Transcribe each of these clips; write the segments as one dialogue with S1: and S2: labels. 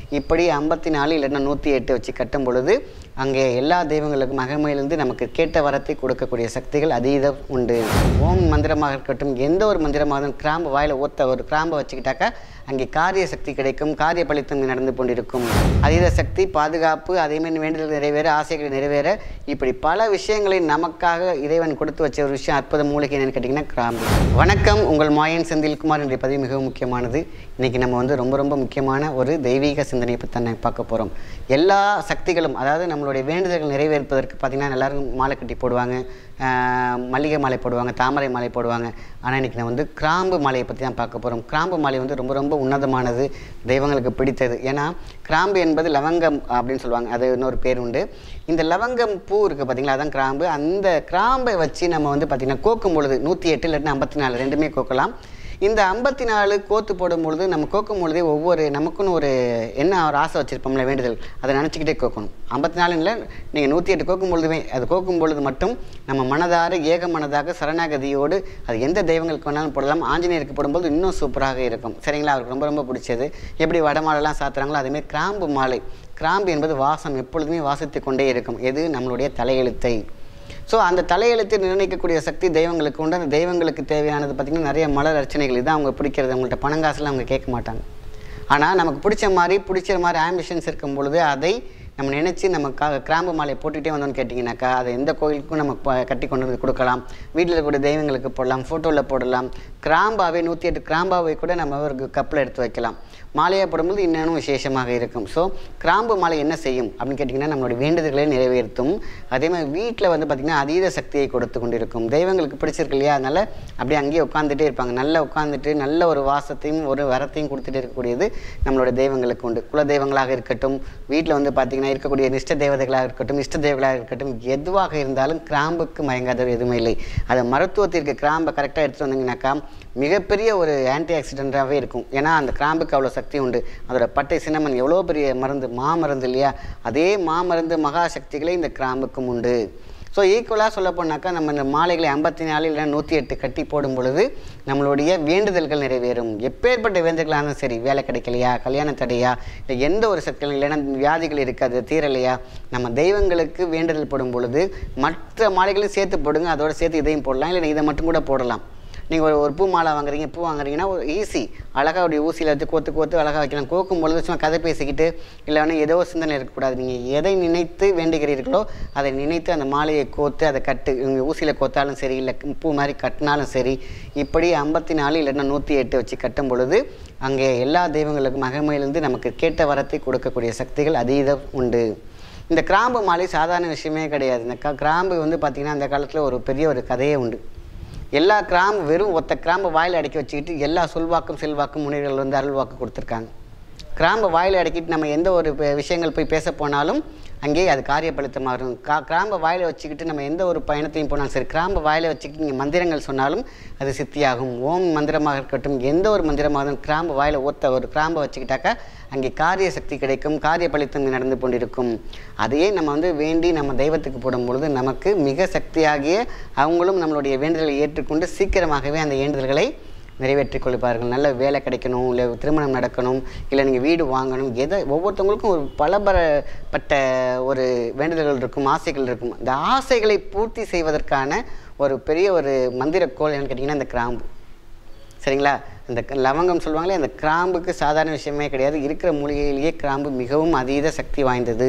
S1: இப்படி ஐம்பத்தி நாலு இல்லைன்னா நூற்றி எட்டு வச்சு கட்டும் பொழுது அங்கே எல்லா தெய்வங்களுக்கும் மகிமையிலிருந்து நமக்கு கேட்ட வரத்தை கொடுக்கக்கூடிய சக்திகள் அதீதம் உண்டு ஓம் மந்திரமாக இருக்கட்டும் எந்த ஒரு மந்திரமாக இருந்தாலும் கிராம்பு வாயில் ஒத்த ஒரு கிராம்பை வச்சுக்கிட்டாக்கா அங்கே காரிய சக்தி கிடைக்கும் காரிய பலித்தம் நடந்து கொண்டிருக்கும் அதீத சக்தி பாதுகாப்பு அதேமாதிரி வேண்டுதல் நிறைவேற ஆசைகள் நிறைவேற இப்படி பல விஷயங்களை நமக்காக இறைவன் கொடுத்து வச்ச ஒரு விஷயம் அற்புத மூலிகை என்னன்னு கேட்டிங்கன்னா கிராம்பு வணக்கம் உங்கள் மாயன் செந்தில்குமார் என்ற பதிவு மிகவும் முக்கியமானது இன்றைக்கி நம்ம வந்து ரொம்ப ரொம்ப முக்கியமான ஒரு தெய்வீக சிந்தனையை பற்றி தான் பார்க்க போகிறோம் எல்லா சக்திகளும் அதாவது நம்மளுடைய வேண்டுதல்கள் நிறைவேற்பதற்கு பார்த்திங்கன்னா எல்லாரும் மாலை கட்டி போடுவாங்க ஆஹ் மல்லிகை மாலை போடுவாங்க தாமரை மாலை போடுவாங்க ஆனால் இன்றைக்கி நான் வந்து கிராம்பு மாலையை பற்றி தான் பார்க்க போகிறோம் கிராம்பு மாலை வந்து ரொம்ப ரொம்ப உன்னதமானது தெய்வங்களுக்கு பிடித்தது ஏன்னா கிராம்பு என்பது லவங்கம் அப்படின்னு சொல்லுவாங்க அது இன்னொரு பேர் உண்டு இந்த லவங்கம் பூ இருக்குது பார்த்தீங்களா அதான் கிராம்பு அந்த கிராம்பை வச்சு நம்ம வந்து பார்த்திங்கன்னா கோக்கும் பொழுது நூற்றி எட்டு இல்லைன்னா ஐம்பத்தி நாலு ரெண்டுமே கோக்கலாம் இந்த ஐம்பத்தி நாலு கோத்து போடும் பொழுது நம்ம கோக்கும் பொழுதே ஒவ்வொரு நமக்குன்னு ஒரு என்ன ஒரு ஆசை வச்சுருப்போம்ல வேண்டுதல் அதை நினச்சிக்கிட்டே கோக்கணும் ஐம்பத்தி நாலுல நீங்கள் நூற்றி எட்டு கோக்கும் பொழுதுமே அது கோக்கும் பொழுது மட்டும் நம்ம மனதார ஏக மனதாக சரணாகதியோடு அது எந்த தெய்வங்களுக்கு வேணாலும் போடலாம் ஆஞ்சநேயருக்கு போடும்போது இன்னும் சூப்பராக இருக்கும் சரிங்களா அவருக்கு ரொம்ப ரொம்ப பிடிச்சது எப்படி வடமாலைலாம் சாத்துறாங்களோ அதேமாதிரி கிராம்பு மாலை கிராம்பு என்பது வாசம் எப்பொழுதுமே வாசித்து கொண்டே இருக்கும் எது நம்மளுடைய தலையெழுத்தை ஸோ அந்த தலையெழுத்தை நிர்ணயிக்கக்கூடிய சக்தி தெய்வங்களுக்கு உண்டு அந்த தெய்வங்களுக்கு தேவையானது பார்த்திங்கன்னா நிறைய மலர் அர்ச்சனைகள் இதான் அவங்க பிடிக்கிறது அவங்கள்ட்ட பணங்காசுலாம் அவங்க கேட்க மாட்டாங்க ஆனால் நமக்கு பிடிச்ச மாதிரி பிடிச்ச மாதிரி ஆம்பிஷன்ஸ் இருக்கும் பொழுது அதை நம்ம நினச்சி நம்ம கா கிராம்பு மாலை போட்டுக்கிட்டே வந்தோம்னு கேட்டிங்கனாக்கா அதை எந்த கோயிலுக்கும் நம்ம ப- கட்டி கொண்டு வந்து கொடுக்கலாம் வீட்டில் இருக்கக்கூடிய தெய்வங்களுக்கு போடலாம் ஃபோட்டோவில் போடலாம் கிராம்பாவே நூற்றி எட்டு கிராம்பாவை கூட நம்ம ஒரு கப்பில் எடுத்து வைக்கலாம் மாலையாக போடும்போது இன்னும் விசேஷமாக இருக்கும் ஸோ கிராம்பு மாலை என்ன செய்யும் அப்படின்னு கேட்டிங்கன்னா நம்மளுடைய வேண்டுதல்களை நிறைவேற்றும் அதே மாதிரி வீட்டில் வந்து பார்த்திங்கன்னா அதீத சக்தியை கொடுத்து கொண்டிருக்கும் தெய்வங்களுக்கு பிடிச்சிருக்கு இல்லையா அதனால் அப்படியே அங்கேயே உட்காந்துட்டே இருப்பாங்க நல்லா உட்காந்துட்டு நல்ல ஒரு வாசத்தையும் ஒரு வரத்தையும் கொடுத்துட்டே இருக்கக்கூடியது நம்மளோட தெய்வங்களுக்கு உண்டு குல தெய்வங்களாக இருக்கட்டும் வீட்டில் வந்து பார்த்திங்கன்னா இருக்கக்கூடிய நிஷ்ட தேவதைகளாக இருக்கட்டும் இஷ்ட தேவர்களாக இருக்கட்டும் எதுவாக இருந்தாலும் கிராம்புக்கு மயங்காத எதுவுமே இல்லை அதை மருத்துவத்திற்கு கிராம்பை கரெக்டாக எடுத்துகிட்டு வந்தீங்கன்னாக்கா மிகப்பெரிய ஒரு ஆன்டி ஆக்சிடென்ட்டாகவே இருக்கும் ஏன்னா அந்த கிராம்புக்கு அவ்வளோ சக்தி உண்டு அதோட பட்டை சின்னமன் எவ்வளோ பெரிய மருந்து மாமருந்து இல்லையா அதே மாமருந்து மகா சக்திகளே இந்த கிராம்புக்கும் உண்டு ஸோ ஈக்குவலாக சொல்ல போனாக்கா நம்ம இந்த மாலைகளை ஐம்பத்தி நாலு இல்லை நூற்றி எட்டு கட்டி போடும் பொழுது நம்மளுடைய வேண்டுதல்கள் நிறைவேறும் எப்பேற்பட்ட வேண்டுதல்களாக இருந்தாலும் சரி வேலை கிடைக்கலையா கல்யாண தடையா இல்லை எந்த ஒரு சக்திகள் இல்லைன்னா வியாதிகள் இருக்காது தீரலையா நம்ம தெய்வங்களுக்கு வேண்டுதல் போடும் பொழுது மற்ற மாலைகளையும் சேர்த்து போடுங்க அதோட சேர்த்து இதையும் போடலாம் இல்லை இதை மட்டும் கூட போடலாம் நீங்கள் ஒரு ஒரு பூ மாலை வாங்குறீங்க பூ வாங்குறீங்கன்னா ஒரு ஈஸி அழகாக அப்படி ஊசியில் வச்சு கோத்து கோத்து அழகாக வைக்கலாம் கோக்கும் பொழுது சும்மா கதை பேசிக்கிட்டு இல்லைன்னா ஏதோ ஒரு சிந்தனை இருக்கக்கூடாது நீங்கள் எதை நினைத்து வேண்டுகிறீர்களோ அதை நினைத்து அந்த மாலையை கோத்து அதை கட்டு நீங்கள் ஊசியில் கோத்தாலும் சரி இல்லை பூ மாதிரி கட்டினாலும் சரி இப்படி ஐம்பத்தி நாலு இல்லைன்னா நூற்றி எட்டு வச்சு கட்டும் பொழுது அங்கே எல்லா தெய்வங்களுக்கும் மகிமையிலிருந்து நமக்கு கேட்ட வரத்தை கொடுக்கக்கூடிய சக்திகள் அதீதம் உண்டு இந்த கிராம்பு மாலை சாதாரண விஷயமே கிடையாது இந்த க கிராம்பு வந்து பார்த்திங்கன்னா அந்த காலத்தில் ஒரு பெரிய ஒரு கதையே உண்டு எல்லா கிராம்பு வெறும் ஒத்த கிராம்பு வாயில் அடக்கி வச்சுக்கிட்டு எல்லா சொல்வாக்கும் செல்வாக்கும் முனிவர்கள் வந்து அருள் வாக்கு கொடுத்துருக்காங்க கிராம்பை வாயில் அடக்கிட்டு நம்ம எந்த ஒரு ப- விஷயங்கள் போய் பேச போனாலும் அங்கேயே அது காரியப்பளித்தமாக இருக்கும் கா கிராம்பை வாயில் வச்சுக்கிட்டு நம்ம எந்த ஒரு பயணத்தையும் போனாலும் சரி கிராம்பை வாயில் வச்சுக்கிட்டு நீங்கள் மந்திரங்கள் சொன்னாலும் அது சித்தியாகும் ஓம் மந்திரமாக இருக்கட்டும் எந்த ஒரு மந்திரமாக இருந்தாலும் கிராம்பு வாயில் ஒத்த ஒரு கிராம்பை வச்சுக்கிட்டாக்கா அங்கே காரிய சக்தி கிடைக்கும் காரிய பலித்தம் நடந்து கொண்டிருக்கும் அதையே நம்ம வந்து வேண்டி நம்ம தெய்வத்துக்கு போடும் பொழுது நமக்கு மிக சக்தியாகிய அவங்களும் நம்மளுடைய வேண்டுதலை ஏற்றுக்கொண்டு சீக்கிரமாகவே அந்த வேண்டுதல்களை நிறைவேற்றிக் கொள்வார்கள் நல்ல வேலை கிடைக்கணும் இல்லை திருமணம் நடக்கணும் இல்லை நீங்கள் வீடு வாங்கணும் எதை ஒவ்வொருத்தவங்களுக்கும் ஒரு பலபரப்பட்ட ஒரு வேண்டுதல்கள் இருக்கும் ஆசைகள் இருக்கும் இந்த ஆசைகளை பூர்த்தி செய்வதற்கான ஒரு பெரிய ஒரு மந்திரக்கோள் என்னன்னு கேட்டிங்கன்னா இந்த கிராம்பு சரிங்களா அந்த க- லவங்கம் சொல்லுவாங்களே அந்த கிராம்புக்கு சாதாரண விஷயமே கிடையாது இருக்கிற மூலிகையிலேயே கிராம்பு மிகவும் அதீத சக்தி வாய்ந்தது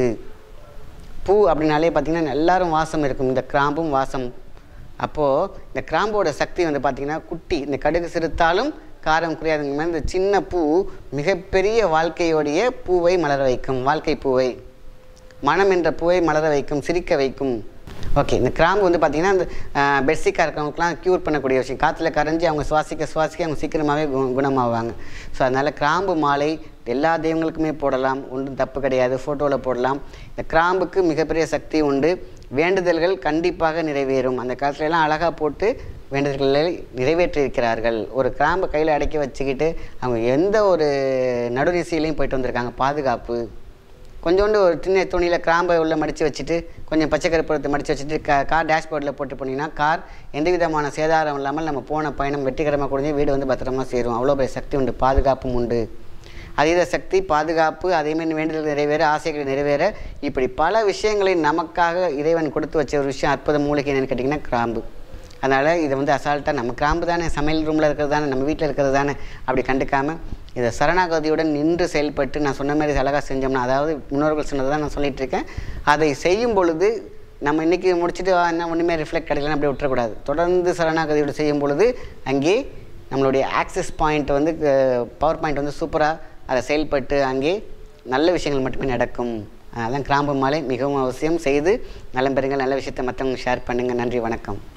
S1: பூ அப்படின்னாலே பார்த்திங்கன்னா எல்லாரும் வாசம் இருக்கும் இந்த கிராம்பும் வாசம் அப்போது இந்த கிராம்போட சக்தி வந்து பார்த்திங்கன்னா குட்டி இந்த கடுகு சிறுத்தாலும் காரம் குறையாதுங்க மாதிரி இந்த சின்ன பூ மிகப்பெரிய வாழ்க்கையோடைய பூவை மலர வைக்கும் வாழ்க்கை பூவை மனம் என்ற பூவை மலர வைக்கும் சிரிக்க வைக்கும் ஓகே இந்த கிராம்பு வந்து பார்த்திங்கன்னா அந்த பெட்சிக்காக இருக்கிறவங்களுக்குலாம் க்யூர் பண்ணக்கூடிய விஷயம் காற்றுல கரைஞ்சி அவங்க சுவாசிக்க சுவாசிக்க அவங்க சீக்கிரமாகவே கு குணமாவாங்க ஸோ அதனால் கிராம்பு மாலை எல்லா தெய்வங்களுக்குமே போடலாம் ஒன்றும் தப்பு கிடையாது ஃபோட்டோவில் போடலாம் இந்த கிராம்புக்கு மிகப்பெரிய சக்தி உண்டு வேண்டுதல்கள் கண்டிப்பாக நிறைவேறும் அந்த காலத்துல எல்லாம் அழகாக போட்டு வேண்டுதல்களை நிறைவேற்றியிருக்கிறார்கள் ஒரு கிராம்பை கையில் அடக்கி வச்சுக்கிட்டு அவங்க எந்த ஒரு நடுநிசையிலையும் போயிட்டு வந்திருக்காங்க பாதுகாப்பு கொஞ்சோண்டு ஒரு சின்ன துணியில் கிராம்பை உள்ள மடித்து வச்சுட்டு கொஞ்சம் பச்சை கருப்பூரத்தை மடித்து வச்சுட்டு கா கார் டேஷ்போர்டில் போட்டு போனீங்கன்னா கார் எந்த விதமான சேதாரம் இல்லாமல் நம்ம போன பயணம் வெற்றிகரமாக கொடுத்து வீடு வந்து பத்திரமா சேரும் அவ்வளோ பெரிய சக்தி உண்டு பாதுகாப்பும் உண்டு அதீத சக்தி பாதுகாப்பு அதேமாதிரி வேண்டுதல் நிறைவேற ஆசைகள் நிறைவேற இப்படி பல விஷயங்களை நமக்காக இறைவன் கொடுத்து வச்ச ஒரு விஷயம் அற்புத மூலிகை என்னன்னு கேட்டிங்கன்னா கிராம்பு அதனால் இதை வந்து அசால்ட்டாக நம்ம கிராம்பு தானே சமையல் ரூமில் இருக்கிறது தானே நம்ம வீட்டில் இருக்கிறது தானே அப்படி கண்டுக்காமல் இதை சரணாகதியுடன் நின்று செயல்பட்டு நான் சொன்ன மாதிரி அழகாக செஞ்சோம்னா அதாவது முன்னோர்கள் சொன்னதை தான் நான் சொல்லிட்டு இருக்கேன் அதை செய்யும் பொழுது நம்ம இன்றைக்கி முடிச்சுட்டு "ஆ, என்ன ஒன்றுமே ரிஃப்ளெக்ட் கிடைக்கலன்னு அப்படி விட்டுறக்கூடாது தொடர்ந்து சரணாகதியோடு செய்யும் பொழுது அங்கே நம்மளுடைய ஆக்சஸ் பாயிண்ட் வந்து பவர் பாயிண்ட் வந்து சூப்பராக அதை செயல்பட்டு அங்கே நல்ல விஷயங்கள் மட்டுமே நடக்கும் அதனால தான் கிராம்பு மாலை மிகவும் அவசியம் செய்து நலம் பெறுங்கள் நல்ல விஷயத்தை மற்றவங்க ஷேர் பண்ணுங்கள் நன்றி வணக்கம்